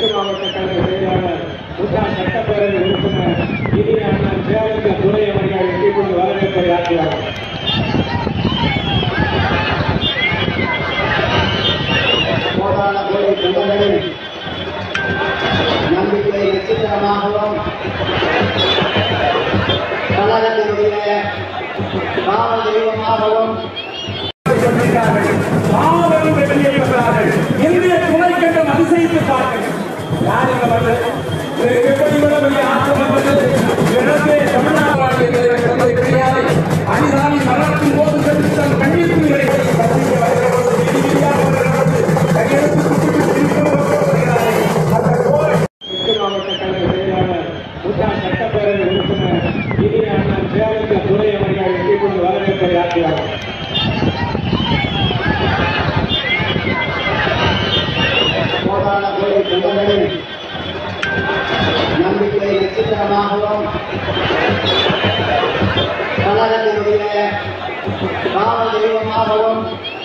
தெற்கு மாவட்ட கழக செயலாளர் முன்னாள் சட்டப்பேரவை உறுப்பினர் இனிய அண்ணன் சேலங்க துறை அவர்கள் இப்பொழுது வரவேற்பை ஆற்றுவார்கள் போராட கோரி தொண்டர்களின் நம்பிக்கை நட்சத்திரமாகவும் கழகத்தினுடைய காவல் தெய்வமாகவும் மாபெரும் வெற்றியை பெற்றார்கள் இந்திய துணைக்கண்டம் அதிசயித்து பாருங்கள் யார் இங்க வந்து இது எப்படி இவ்வளவு பெரிய ஆட்டம் வந்தது இடத்தை தமிழ்நாடு கிடந்த கிடையாது அணிதானி மரணத்தின் போது சென்று தன் கண்ணீர் துளிகளை பத்திரிகை வருகிறது இறுதியாக வருகிறது கையெழுத்து குத்திட்டு திரும்ப வருகிறார்கள் அந்த போரை தெற்கு மாவட்ட கழக செயலாளர் முன்னாள் சட்டப்பேரவை உறுப்பினர் இனிய அண்ணன் சேலங்க துறை அவர்கள் இப்பொழுது வரவேற்பை ஆற்றுவார்கள் போராட கோரி தொண்டர்களின் நம்பிக்கை நட்சத்திரமாகவும் கழகத்தினுடைய காவல் தெய்வமாகவும்